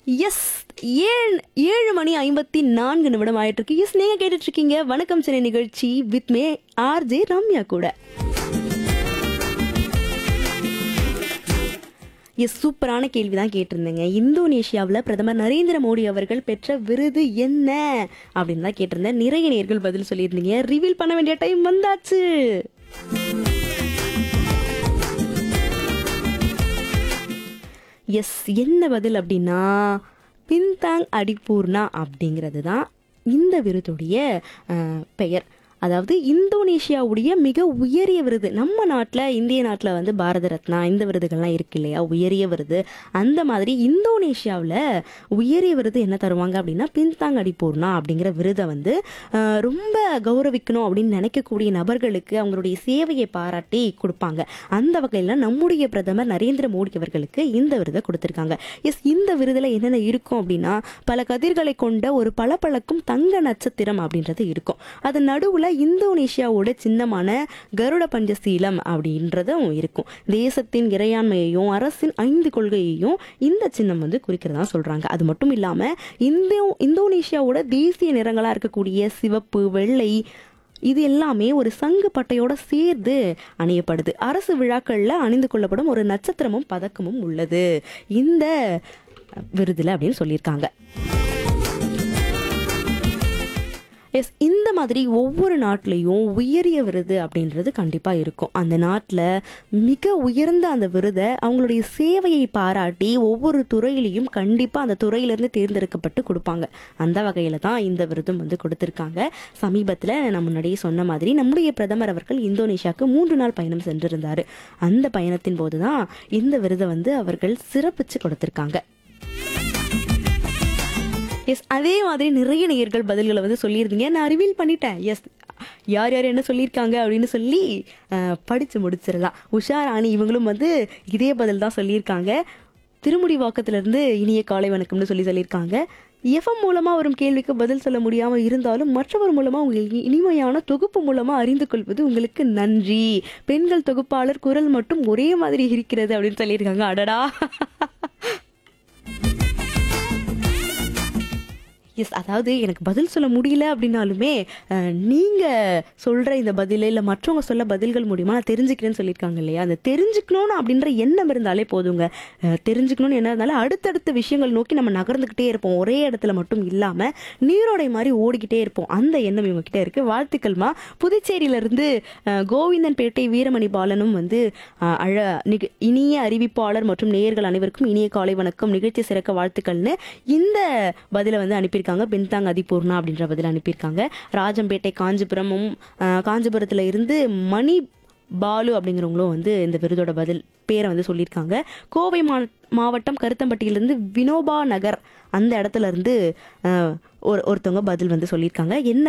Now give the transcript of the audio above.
S ஏழு ஏழு மணி ஐம்பத்தி நான்கு நிமிடம் ஆயிட்டு இருக்கு எஸ் நீங்க கேட்டுட்டு இருக்கீங்க வணக்கம் சென்னை நிகழ்ச்சி வித் மே ஆர்ஜே ரம்யா கூட எஸ் சூப்பரான கேள்வி தான் கேட்டிருந்தேங்க இந்தோனேஷியாவில் பிரதமர் நரேந்திர மோடி அவர்கள் பெற்ற விருது என்ன அப்படின்னு தான் கேட்டிருந்தேன் நிறைய நேர்கள் பதில் சொல்லியிருந்தீங்க ரிவீல் பண்ண வேண்டிய டைம் வந்தாச்சு எஸ் என்ன பதில் அப்படின்னா பின்தாங் அடிப்பூர்ணா அப்படிங்கிறது தான் இந்த விருதுடைய அஹ், பெயர் அதாவது இந்தோனேஷியாவுடைய மிக உயரிய விருது நம்ம நாட்டில் இந்திய நாட்டில் வந்து பாரத ரத்னா இந்த விருதுகள்லாம் இருக்கு இல்லையா உயரிய விருது அந்த மாதிரி இந்தோனேஷியாவில் உயரிய விருது என்ன தருவாங்க அப்படின்னா பின்தாங் அடிப்பூர்ணா அப்படிங்கிற விருதை வந்து அஹ், ரொம்ப கௌரவிக்கணும் அப்படின்னு நினைக்கக்கூடிய நபர்களுக்கு அவங்களுடைய சேவையை பாராட்டி கொடுப்பாங்க அந்த வகையில் நம்முடைய பிரதமர் நரேந்திர மோடி அவர்களுக்கு இந்த விருதை கொடுத்துருக்காங்க எஸ் இந்த விருதில் என்னென்ன இருக்கும் அப்படின்னா பல கதிர்களை கொண்ட ஒரு பளபளக்கும் தங்க நட்சத்திரம் அப்படின்றது இருக்கும் அது நடுவில் இந்தோனேஷியாவோட சின்னமான கருட பஞ்சசீலம் அப்படின்றதும் இருக்கும் தேசத்தின் இறையாண்மையையும் அரசின் ஐந்து கொள்கையையும் இந்த சின்னம் வந்து குறிக்கிறதா சொல்றாங்க அது மட்டும் இல்லாம இந்தோ இந்தோனேஷியாவோட தேசிய நிறங்களா இருக்கக்கூடிய சிவப்பு வெள்ளை இது எல்லாமே ஒரு சங்கு பட்டையோட சேர்ந்து அணியப்படுது அரசு விழாக்கள்ல அணிந்து கொள்ளப்படும் ஒரு நட்சத்திரமும் பதக்கமும் உள்ளது இந்த விருதுல அப்படின்னு சொல்லியிருக்காங்க எஸ் இந்த மாதிரி ஒவ்வொரு நாட்டிலையும் உயரிய விருது அப்படின்றது கண்டிப்பாக இருக்கும் அந்த நாட்டில் மிக உயர்ந்த அந்த விருதை அவங்களுடைய சேவையை பாராட்டி ஒவ்வொரு துறையிலையும் கண்டிப்பாக அந்த துறையிலேருந்து தேர்ந்தெடுக்கப்பட்டு கொடுப்பாங்க அந்த வகையில் தான் இந்த விருதும் வந்து கொடுத்துருக்காங்க சமீபத்தில் நான் முன்னாடியே சொன்ன மாதிரி நம்முடைய பிரதமர் அவர்கள் இந்தோனேஷியாவுக்கு மூன்று நாள் பயணம் சென்றிருந்தார் அந்த பயணத்தின் போது தான் இந்த விருதை வந்து அவர்கள் சிறப்பிச்சு கொடுத்துருக்காங்க எஸ் அதே மாதிரி நிறைய நேயர்கள் பதில்களை வந்து சொல்லியிருந்தீங்க நான் ரிவீல் பண்ணிட்டேன் எஸ் யார் யார் என்ன சொல்லியிருக்காங்க அப்படின்னு சொல்லி அஹ், படிச்சு முடிச்சிடலாம் உஷா ராணி இவங்களும் வந்து இதே பதில் தான் சொல்லியிருக்காங்க திருமுடி வாக்கத்திலிருந்து இனிய காலை வணக்கம்னு சொல்லி சொல்லியிருக்காங்க எஃப்எம் மூலமா வரும் கேள்விக்கு பதில் சொல்ல முடியாம இருந்தாலும் மற்றவர் மூலமா உங்கள் இனிமையான தொகுப்பு மூலமா அறிந்து கொள்வது உங்களுக்கு நன்றி பெண்கள் தொகுப்பாளர் குரல் மட்டும் ஒரே மாதிரி இருக்கிறது அப்படின்னு சொல்லியிருக்காங்க அடடா எஸ் அதாவது எனக்கு பதில் சொல்ல முடியல அப்படின்னாலுமே அஹ், நீங்க சொல்ற இந்த பதில் இல்லை மற்றவங்க சொல்ல பதில்கள் மூலியமா நான் தெரிஞ்சுக்கிறேன்னு சொல்லியிருக்காங்க இல்லையா அந்த தெரிஞ்சுக்கணும்னு அப்படின்ற எண்ணம் இருந்தாலே போதுங்க அஹ், தெரிஞ்சுக்கணும்னு என்ன இருந்தாலும் அடுத்தடுத்த விஷயங்கள் நோக்கி நம்ம நகர்ந்துக்கிட்டே இருப்போம் ஒரே இடத்துல மட்டும் இல்லாம நீரோடை மாதிரி ஓடிக்கிட்டே இருப்போம் அந்த எண்ணம் இவங்க கிட்ட இருக்கு வாழ்த்துக்கள்மா புதுச்சேரியில இருந்து அஹ், கோவிந்தன்பேட்டை வீரமணி பாலனும் வந்து அஹ், அழ நிக- இனிய அறிவிப்பாளர் மற்றும் நேயர்கள் அனைவருக்கும் இனிய காலை வணக்கம் நிகழ்ச்சி சிறக்க வாழ்த்துக்கள்னு இந்த பதிலை வந்து அனுப்பியிருக்காங்க பின்தாங் அதிபூர்ணா அப்படின்ற பதில் அனுப்பியிருக்காங்க ராஜம்பேட்டை காஞ்சிபுரமும் அஹ், காஞ்சிபுரத்துல இருந்து மணி பாலு அப்படிங்கிறவங்களும் வந்து இந்த விருதோட பதில் பேரை வந்து சொல்லியிருக்காங்க கோவை மா மாவட்டம் கருத்தம்பட்டியிலிருந்து வினோபா நகர் அந்த இடத்துல இருந்து அஹ், ஒரு ஒருத்தவங்க பதில் வந்து சொல்லியிருக்காங்க என்ன